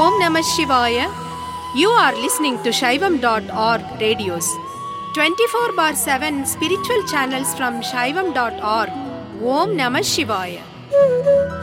Om Namah Shivaya. You are listening to Shaivam.org radios. 24 bar 7 spiritual channels from Shaivam.org. Om Namah Shivaya.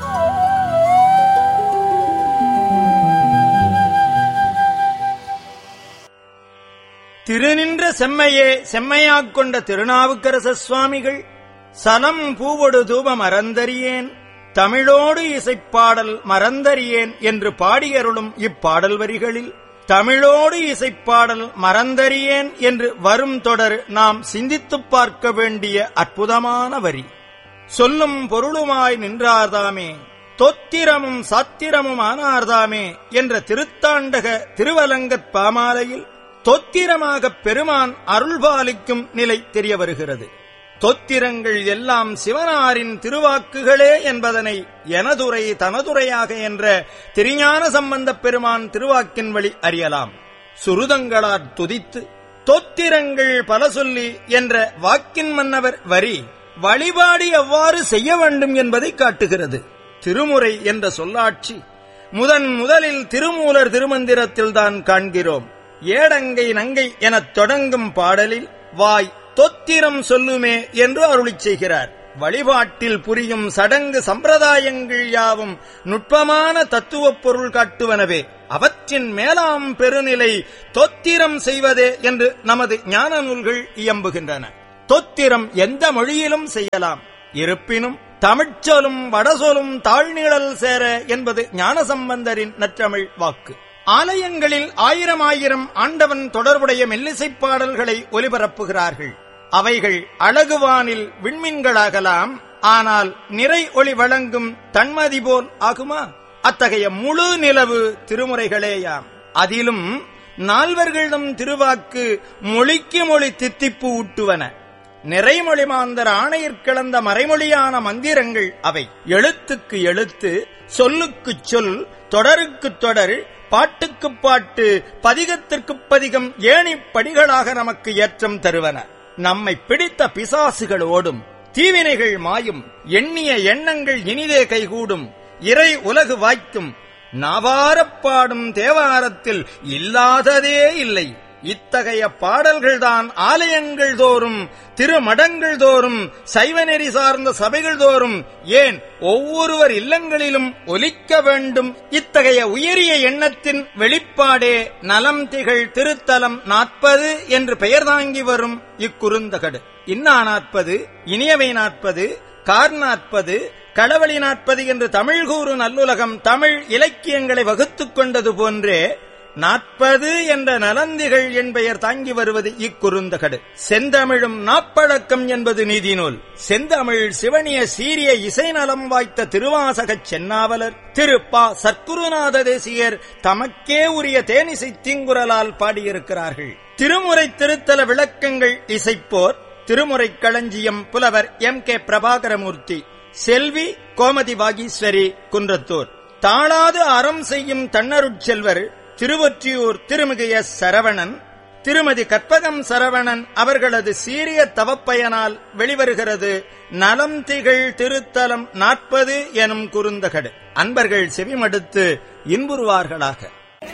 திருநின்ற செம்மையே செம்மையாக் கொண்ட திருநாவுக்கரச சுவாமிகள் சலம் பூவொடு தூப மறந்தறியேன் தமிழோடு இசைப்பாடல் மறந்தறியேன் என்று பாடியருளும் இப்பாடல் வரிகளில் தமிழோடு இசைப்பாடல் மறந்தறியேன் என்று வரும் தொடர் நாம் சிந்தித்துப் பார்க்க வேண்டிய அற்புதமான வரி சொல்லும் பொருளுமாய் நின்றார்தாமே தொத்திரமும் சாத்திரமும் ஆனார்தாமே என்ற திருத்தாண்டக திருவலங்கத் பாமாலையில் தொத்திரமாகப் பெருமான் அருள்பாலிக்கும் நிலை தெரிய வருகிறது தொத்திரங்கள் எல்லாம் சிவனாரின் திருவாக்குகளே என்பதனை எனதுரை தனதுரையாக என்ற திருஞான சம்பந்தப் பெருமான் திருவாக்கின் வழி அறியலாம் சுருதங்களாற் துதித்து தொத்திரங்கள் பல சொல்லி என்ற வாக்கின் மன்னவர் வரி வழிபாடு எவ்வாறு செய்ய வேண்டும் என்பதை காட்டுகிறது திருமுறை என்ற சொல்லாட்சி முதன் முதலில் திருமூலர் திருமந்திரத்தில்தான் காண்கிறோம் ஏடங்கை நங்கை எனத் தொடங்கும் பாடலில் வாய் தொத்திரம் சொல்லுமே என்று அருளிச் செய்கிறார் வழிபாட்டில் புரியும் சடங்கு சம்பிரதாயங்கள் யாவும் நுட்பமான தத்துவப் பொருள் காட்டுவனவே அவற்றின் மேலாம் பெருநிலை தொத்திரம் செய்வதே என்று நமது ஞான நூல்கள் இயம்புகின்றன தொத்திரம் எந்த மொழியிலும் செய்யலாம் இருப்பினும் தமிழ்ச்சொலும் வடசொலும் தாழ்நிழல் சேர என்பது ஞானசம்பந்தரின் நற்றமிழ் வாக்கு ஆலயங்களில் ஆயிரம் ஆயிரம் ஆண்டவன் தொடர்புடைய மெல்லிசைப் பாடல்களை ஒலிபரப்புகிறார்கள் அவைகள் அழகுவானில் விண்மீன்களாகலாம் ஆனால் நிறை ஒளி வழங்கும் தன்மதி போல் ஆகுமா அத்தகைய முழு நிலவு திருமுறைகளேயாம் அதிலும் நால்வர்களிடம் திருவாக்கு மொழிக்கு மொழி தித்திப்பு ஊட்டுவன நிறைமொழி மாந்தர் ஆணையிற் கிளந்த மறைமொழியான மந்திரங்கள் அவை எழுத்துக்கு எழுத்து சொல்லுக்குச் சொல் தொடருக்குத் தொடர் பாட்டுக்குப் பாட்டு பதிகத்திற்குப் பதிகம் ஏணிப் படிகளாக நமக்கு ஏற்றம் தருவன நம்மை பிடித்த பிசாசுகள் ஓடும் தீவினைகள் மாயும் எண்ணிய எண்ணங்கள் இனிதே கைகூடும் இறை உலகு வாய்க்கும் நாவாரப் பாடும் தேவாரத்தில் இல்லாததே இல்லை இத்தகைய பாடல்கள்தான் ஆலயங்கள் தோறும் திருமடங்கள் தோறும் சைவநெறி சார்ந்த சபைகள் தோறும் ஏன் ஒவ்வொருவர் இல்லங்களிலும் ஒலிக்க வேண்டும் இத்தகைய உயரிய எண்ணத்தின் வெளிப்பாடே நலம் திகழ் திருத்தலம் நாற்பது என்று பெயர் தாங்கி வரும் இக்குறுந்தகடு இன்னா நாற்பது இனியவை நாற்பது கார் நாற்பது களவழி நாற்பது என்று தமிழ் கூறு நல்லுலகம் தமிழ் இலக்கியங்களை வகுத்துக் கொண்டது போன்றே நாற்பது என்ற நலந்திகள் என்பெயர் தாங்கி வருவது இக்குறுந்தகடு செந்தமிழும் நாப்பழக்கம் என்பது நீதிநூல் செந்தமிழ் சிவனிய சீரிய இசை நலம் வாய்த்த திருவாசகச் சென்னாவலர் திரு பா சற்குருநாத தேசியர் தமக்கே உரிய தேனிசை தீங்குரலால் பாடியிருக்கிறார்கள் திருமுறை திருத்தல விளக்கங்கள் இசைப்போர் திருமுறை களஞ்சியம் புலவர் எம் கே பிரபாகரமூர்த்தி செல்வி கோமதி வாகீஸ்வரி குன்றத்தூர் தாளாது அறம் செய்யும் தன்னருட்செல்வர் திருவொற்றியூர் திருமிகு எஸ் சரவணன் திருமதி கற்பகம் சரவணன் அவர்களது சீரிய தவப்பயனால் வெளிவருகிறது நலம் திகழ் திருத்தலம் நாற்பது எனும் குறுந்தகடு அன்பர்கள் செவிமடுத்து இன்புறுவார்களாக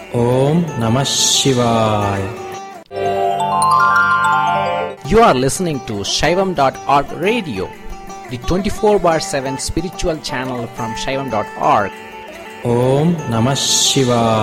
ஓம் நம சிவாய் You are listening to Shaivam.org radio, the 24 bar 7 spiritual channel from Shaivam.org. Om Namah Shivaya.